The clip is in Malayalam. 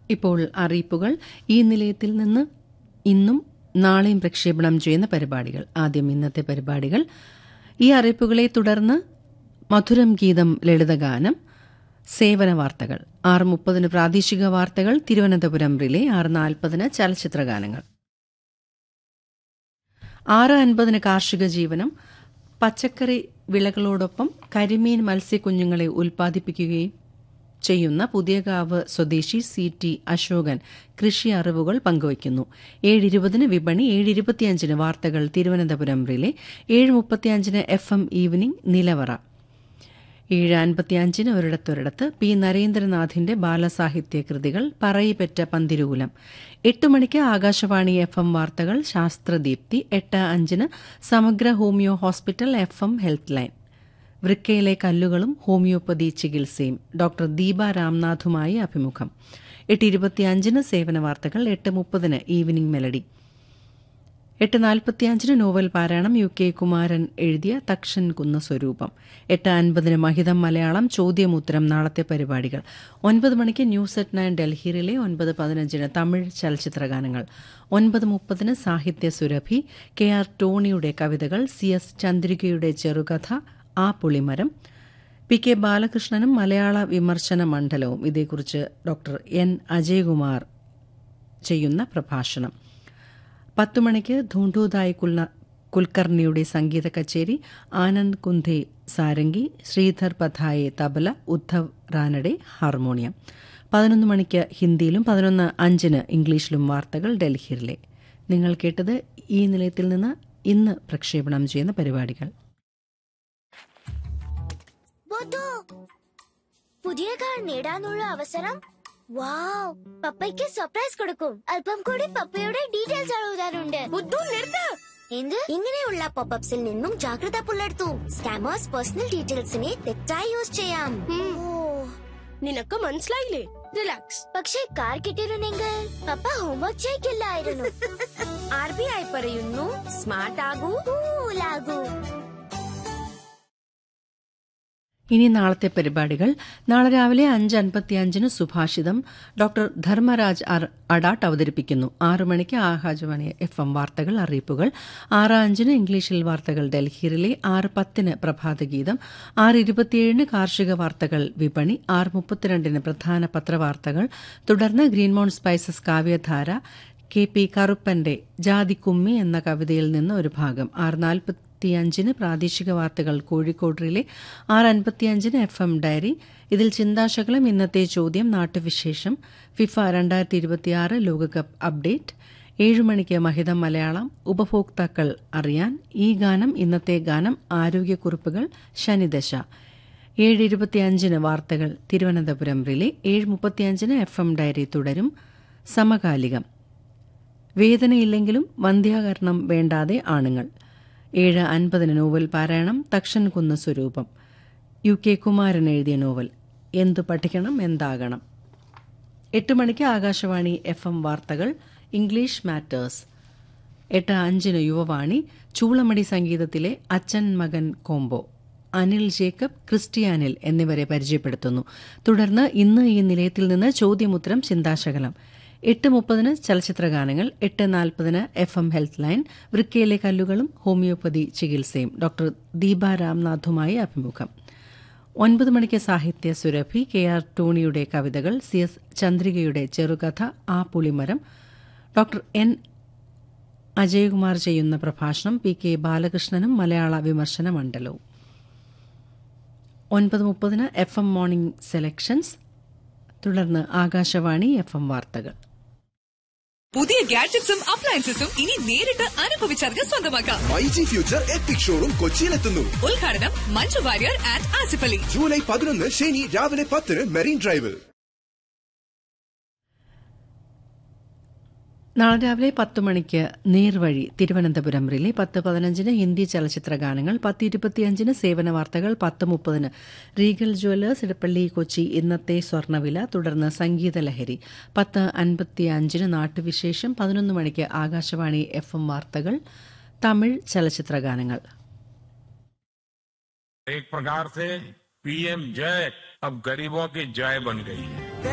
ഇപ്പോൾ അറിയിപ്പുകൾ ഈ നിലയത്തിൽ നിന്ന് ഇന്നും നാളെയും പ്രക്ഷേപണം ചെയ്യുന്ന പരിപാടികൾ ആദ്യം ഇന്നത്തെ പരിപാടികൾ ഈ അറിയിപ്പുകളെ തുടർന്ന് മധുരം ഗീതം ലളിതഗാനം സേവന വാർത്തകൾ ആറ് മുപ്പതിന് പ്രാദേശിക വാർത്തകൾ തിരുവനന്തപുരം റിലേ ആറ് നാൽപ്പതിന് ചലച്ചിത്രഗാനങ്ങൾ ആറ് അൻപതിന് കാർഷിക ജീവനം പച്ചക്കറി വിളകളോടൊപ്പം കരിമീൻ മത്സ്യക്കുഞ്ഞുങ്ങളെ ഉൽപ്പാദിപ്പിക്കുകയും ചെയ്യുന്ന പുതിയകാവ് സ്വദേശി സി ടി അശോകൻ കൃഷി അറിവുകൾ പങ്കുവയ്ക്കുന്നു ഏഴ് ഇരുപതിന് വിപണി ഏഴ് ഇരുപത്തിയഞ്ചിന് വാർത്തകൾ തിരുവനന്തപുരം റിലേ ഏഴ് മുപ്പത്തിയഞ്ചിന് എഫ് എം ഈവനിംഗ് നിലവറ ഏഴ് അൻപത്തിയഞ്ചിന് ഒരിടത്തൊരിടത്ത് പി നരേന്ദ്രനാഥിന്റെ ബാലസാഹിത്യ കൃതികൾ പറയിപ്പെറ്റ പന്തിരൂലം എട്ട് മണിക്ക് ആകാശവാണി എഫ് എം വാർത്തകൾ ശാസ്ത്രദീപ്തി എട്ട് അഞ്ചിന് Samagra homeo hospital FM M health line വൃക്കയിലെ കല്ലുകളും ഹോമിയോപ്പതി ചികിത്സയും ഡോക്ടർ ദീപ രാംനാഥുമായി അഭിമുഖം എട്ട് ഇരുപത്തിയഞ്ചിന് സേവന വാർത്തകൾ എട്ട് മുപ്പതിന് ഈവനിംഗ് മെലഡി എട്ട് നാൽപ്പത്തിയഞ്ചിന് നോവൽ പാരായണം യു കെ കുമാരൻ എഴുതിയ തക്ഷൻ കുന്ന സ്വരൂപം എട്ട് അൻപതിന് മഹിതം മലയാളം ചോദ്യമുത്തരം നാളത്തെ പരിപാടികൾ ഒൻപത് മണിക്ക് ന്യൂസ് അറ്റ് നയൻ ഡൽഹിയിലെ ഒൻപത് പതിനഞ്ചിന് തമിഴ് ചലച്ചിത്രഗാനങ്ങൾ ഒൻപത് മുപ്പതിന് സാഹിത്യ സുരഭി കെ ആർ ടോണിയുടെ കവിതകൾ സി എസ് ചന്ദ്രികയുടെ ചെറുകഥ ആ പുളിമരം പി കെ ബാലകൃഷ്ണനും മലയാള വിമർശന മണ്ഡലവും ഇതേക്കുറിച്ച് ഡോക്ടർ എൻ അജയ്കുമാർ ചെയ്യുന്ന പ്രഭാഷണം പത്തു മണിക്ക് ധൂണ്ടൂതായ് കുൽന കുൽക്കർണിയുടെ സംഗീത കച്ചേരി ആനന്ദ് കുന്ധെ സാരംഗി ശ്രീധർ പഥായെ തബല ഉദ്ധവ് റാനഡെ ഹാർമോണിയം പതിനൊന്ന് മണിക്ക് ഹിന്ദിയിലും പതിനൊന്ന് അഞ്ചിന് ഇംഗ്ലീഷിലും വാർത്തകൾ ഡൽഹിയിലെ നിങ്ങൾ കേട്ടത് ഈ നിലയത്തിൽ നിന്ന് ഇന്ന് പ്രക്ഷേപണം ചെയ്യുന്ന പരിപാടികൾ ബുദ്ധു പുതിയ കാർ നേടാനുള്ള അവസരം വാവ് പപ്പയ്ക്ക് സർപ്രൈസ് കൊടുക്കും അല്പം കൂടി പപ്പയുടെ ഡീറ്റെയിൽസ് എഴുതാനുണ്ട് ബുദ്ധു നിർത്ത് എന്ത് ഇങ്ങനെയുള്ള പോപ്പപ്സിൽ നിന്നും ജാഗ്രത പുലർത്തൂ സ്കാമേഴ്സ് പേഴ്സണൽ ഡീറ്റെയിൽസിനെ തെറ്റായി യൂസ് ചെയ്യാം നിനക്ക് മനസ്സിലായില്ലേ റിലാക്സ് പക്ഷേ കാർ കിട്ടിയിരുന്നെങ്കിൽ പപ്പ ഹോംവർക്ക് ചെയ്യില്ലായിരുന്നു ആർ ബി ഐ പറയുന്നു സ്മാർട്ട് ആകൂ കൂലാകൂ ഇനി നാളത്തെ പരിപാടികൾ നാളെ രാവിലെ അഞ്ച് അൻപത്തിയഞ്ചിന് സുഭാഷിതം ഡോക്ടർ ധർമ്മരാജ് അർ- അഡാട്ട് അവതരിപ്പിക്കുന്നു ആറു മണിക്ക് ആകാശവാണി എഫ് എം വാർത്തകൾ അറിയിപ്പുകൾ ആറ് അഞ്ചിന് ഇംഗ്ലീഷിൽ വാർത്തകൾ ഡൽഹിയിലെ ആറ് പത്തിന് പ്രഭാതഗീതം ആറ് ഇരുപത്തിയേഴിന് കാർഷിക വാർത്തകൾ വിപണി ആറ് മുപ്പത്തിരണ്ടിന് പ്രധാന പത്രവാർത്തകൾ തുടർന്ന് ഗ്രീൻമോൺ സ്പൈസസ് കാവ്യധാര കെ പി കറുപ്പന്റെ ജാതിക്കുമ്മി എന്ന കവിതയിൽ നിന്ന് ഒരു ഭാഗം ആറ് നാൽപ്പത്തിയഞ്ചിന് പ്രാദേശിക വാർത്തകൾ കോഴിക്കോട് റിലെ ആറ് അൻപത്തിയഞ്ചിന് എഫ് എം ഡയറി ഇതിൽ ചിന്താശകലം ഇന്നത്തെ ചോദ്യം നാട്ടുവിശേഷം ഫിഫ രണ്ടായിരത്തി ഇരുപത്തിയാറ് ലോകകപ്പ് അപ്ഡേറ്റ് ഏഴു മണിക്ക് മഹിതം മലയാളം ഉപഭോക്താക്കൾ അറിയാൻ ഈ ഗാനം ഇന്നത്തെ ഗാനം ആരോഗ്യക്കുറിപ്പുകൾ ശനിദശ ഏഴ് ഇരുപത്തിയഞ്ചിന് വാർത്തകൾ തിരുവനന്തപുരം റിലെ ഏഴ് മുപ്പത്തിയഞ്ചിന് എഫ് എം ഡയറി തുടരും സമകാലികം വേദനയില്ലെങ്കിലും വന്ധ്യാകരണം വേണ്ടാതെ ആണുങ്ങൾ ഏഴ് അൻപതിന് നോവൽ പാരായണം തക്ഷൻ കുന്ന സ്വരൂപം യു കെ കുമാരൻ എഴുതിയ നോവൽ എന്തു പഠിക്കണം എന്താകണം എട്ട് മണിക്ക് ആകാശവാണി എഫ് എം വാർത്തകൾ ഇംഗ്ലീഷ് മാറ്റേഴ്സ് എട്ട് അഞ്ചിന് യുവവാണി ചൂളമടി സംഗീതത്തിലെ അച്ഛൻ മകൻ കോംബോ അനിൽ ജേക്കബ് ക്രിസ്റ്റിയാനിൽ എന്നിവരെ പരിചയപ്പെടുത്തുന്നു തുടർന്ന് ഇന്ന് ഈ നിലയത്തിൽ നിന്ന് ചോദ്യമുത്തരം ചിന്താശകലം എട്ട് മുപ്പതിന് ചലച്ചിത്രഗാനങ്ങൾ എട്ട് നാൽപ്പതിന് എഫ് എം ഹെൽത്ത് ലൈൻ വൃക്കയിലെ കല്ലുകളും ഹോമിയോപ്പതി ചികിത്സയും ഡോക്ടർ ദീപ രാംനാഥുമായി അഭിമുഖം ഒൻപത് മണിക്ക് സാഹിത്യ സുരഭി കെ ആർ ടോണിയുടെ കവിതകൾ സി എസ് ചന്ദ്രികയുടെ ചെറുകഥ ആ പുളിമരം ഡോക്ടർ എൻ അജയകുമാർ ചെയ്യുന്ന പ്രഭാഷണം പി കെ ബാലകൃഷ്ണനും മലയാള വിമർശന മണ്ഡലവും ഒൻപത് മുപ്പതിന് എഫ് എം മോർണിംഗ് സെലക്ഷൻസ് തുടർന്ന് ആകാശവാണി എഫ് എം വാർത്തകൾ പുതിയ ഗാഡ്ജറ്റ്സും അപ്ലയൻസസും ഇനി നേരിട്ട് അനുഭവിച്ചറിഞ്ഞ് സ്വന്തമാക്കാം മൈജി ഫ്യൂച്ചർ എപ്പിക് ഷോറൂം കൊച്ചിയിലെത്തുന്നു ഉദ്ഘാടനം മഞ്ജു വാര്യർ ആൻഡ് ആസിഫ് അലി ജൂലൈ പതിനൊന്ന് ശനി രാവിലെ പത്തിന് മെറീൻ ഡ്രൈവിൽ നാളെ രാവിലെ പത്ത് മണിക്ക് നേർവഴി തിരുവനന്തപുരം റിലേ പത്ത് പതിനഞ്ചിന് ഹിന്ദി ചലച്ചിത്ര ഗാനങ്ങൾ പത്ത് ഇരുപത്തിയഞ്ചിന് സേവന വാർത്തകൾ പത്ത് മുപ്പതിന് റീഗൽ ജ്വല്ലേഴ്സ് ഇടപ്പള്ളി കൊച്ചി ഇന്നത്തെ സ്വർണ്ണവില തുടർന്ന് സംഗീത ലഹരി പത്ത് അൻപത്തിയഞ്ചിന് നാട്ടുവിശേഷം പതിനൊന്ന് മണിക്ക് ആകാശവാണി എഫ് എം വാർത്തകൾ തമിഴ് ചലച്ചിത്ര ഗാനങ്ങൾ एक प्रकार से पीएम जय अब गरीबों की जय बन गई है